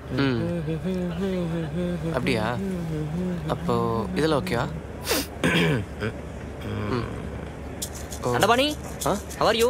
ம் அப்படியா அப்போ இதெல்லாம் ஓகேவா தண்டபாணி ஆ how are you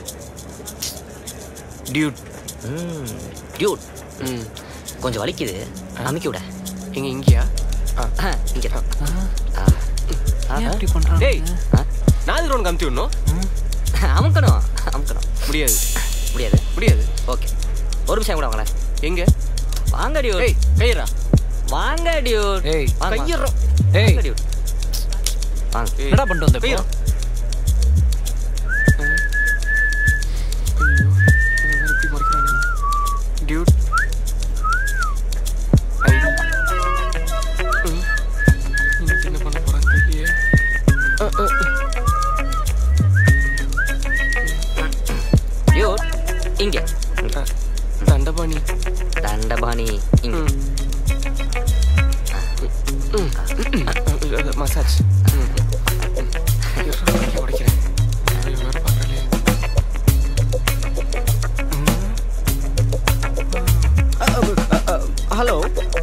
dude dude ம் கொஞ்சம் வலிக்குது அமைக்க விட இங்க இங்கேயா ஆ ஆ, இங்க தான். ஆ. ஆ, ஏன் இப்படி பண்றான் டேய் ஆ. நான் இது உனக்கு அமுத்தி விடணும் அமுக்கணும் அமுக்கணும் முடியாது முடியாது முடியாது ஓகே ஒரு நிமிஷம் கூட வாங்களேன் எங்க வாங்க டியூட் ஏய் கையரா வாங்க டியூட் ஏய். வாங்க, வாங்க. கையறோம் ஏய் வாங்க டியூட் வாங்க என்னடா பண்ணிட்டு வந்த இப்போ? கையறோம் டியூட் ஐடி ம். இன்னைக்கு என்ன பண்ண போறான்னு தெரியலையே அ, அ, அ. டியூட் இங்க அ, தண்டபாணி தண்டபாணி இங்க ம். ம். மசாஜ் ம். இருடா, இங்க உடைக்கிறேன் ஐயோ, வேற பார்க்கலையே. ஹலோ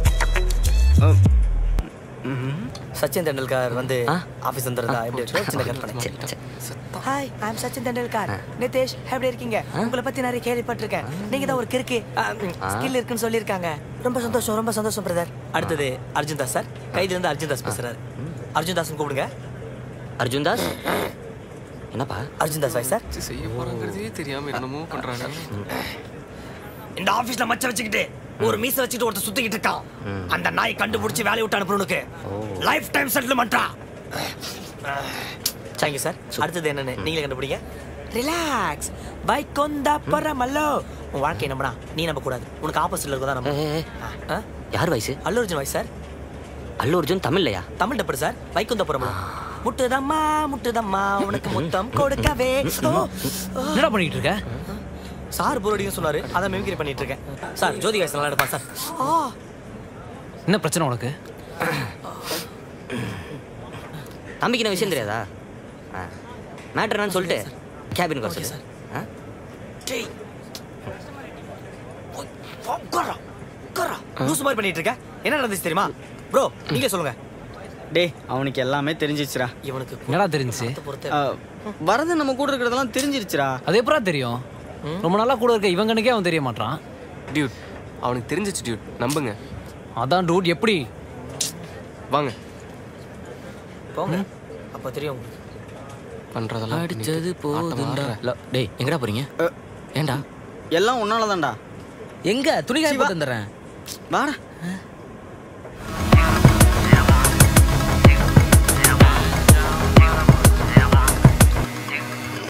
சச்சின் தெண்டுல்கர் வந்து ஆ? ஆபீஸ் வந்துருந்தா எப்படி இருக்கு? சின்ன கற்பனை சரி, சரி. Hi I am Sachin Tendulkar Nitesh எப்படி இருக்கீங்க உங்களை பத்தி நிறைய கேள்விப்பட்டிருக்கேன் நீங்க தான் ஒரு கிறுக்கு ஸ்கில் இருக்குன்னு சொல்லியிருக்காங்க ரொம்ப சந்தோஷம் ரொம்ப சந்தோஷம் பிரதர் அடுத்தது அர்ஜுன் தாஸ் சார் கைதுல இருந்து அர்ஜுன் தாஸ் பேசுறாரு அர்ஜுன் தாஸ் கூப்பிடுங்க அர்ஜுன் தாஸ் என்னப்பா அர்ஜுன் தாஸ் வாய் சார் வச்சு செய்ய போறாங்கிறதே தெரியாம என்னமோ பண்றாங்க இந்த ஆபீஸ்ல மச்ச வச்சுக்கிட்டு ஒரு மீச வச்சுட்டு ஒருத்தர் சுத்திக்கிட்டு இருக்கான் அந்த நாய் கண்டுபிடிச்சு வேலையை விட்டு அனுப்புறனுக்கு லைஃப் டைம் செட்டில்மெண்ட்டா தேங்க்யூ சார் அடுத்தது என்னன்னு நீங்களே கண்டுபிடிங்க ரிலாக்ஸ் பை கொந்தா பரமல்லோ உன் வாழ்க்கையை நம்பனா நீ நம்ப கூடாது உனக்கு ஆப்போசிட்ல இருக்கதான் நம்ம ஏய், ஏய், ஏய். யார் வயசு அல்லு அர்ஜுன் வாய் சார் அல்லு அர்ஜுன் தமிழ்லையா தமிழ் டப்பர் சார் வைகுந்த புறமா முட்டுதம்மா முட்டுதம்மா உனக்கு முத்தம் கொடுக்கவே ஓ, ஓ. என்னடா பண்ணிட்டு இருக்க சார் போரடியும் சொன்னாரு அதான் மிமிக்ரி பண்ணிட்டு இருக்கேன் சார் ஜோதி வாய்ஸ் நல்லா எடுப்பான் சார் ஆ என்ன பிரச்சனை உனக்கு தம்பிக்கு என்ன விஷயம் தெரியாதா மேட்ரு என்னன்னு சொல்லிட்டு கேபினுக்கு வர Okay, சொல்லு. sir. ஆ டேய் ஓய், வா, உட்கார்றா, உட்கார்றா. லூசு மாதிரி பண்ணிட்டு இருக்க என்ன நடந்துச்சு தெரியுமா ப்ரோ நீங்களே சொல்லுங்க டேய் அவனுக்கு எல்லாமே தெரிஞ்சிச்சுடா இவனுக்கு என்னடா தெரிஞ்சுச்சு குணத்தை பொறுத்து அஹ், வரது நம்ம கூட இருக்கிறதெல்லாம் தெரிஞ்சிருச்சுடா அது எப்படா தெரியும் ரொம்ப நாளா கூட இருக்க இவங்கனுக்கே அவன் தெரிய மாட்டான் டியூட் அவனுக்கு தெரிஞ்சிச்சு டியூட் நம்புங்க அதான் டூட் எப்படி வாங்க போங்க அப்ப தெரியும் உங்களுக்கு பண்றதெல்லாம் அடிச்சது பண்ணிட்டு ஆட்டமா போதுண்டா ஆடுற. இல்ல, டேய் எங்கடா போறீங்க அஹ், ஏன்டா எல்லாம் உன்னால தான்டா எங்க துணி காய போட்டு வந்துடுறேன் வாடா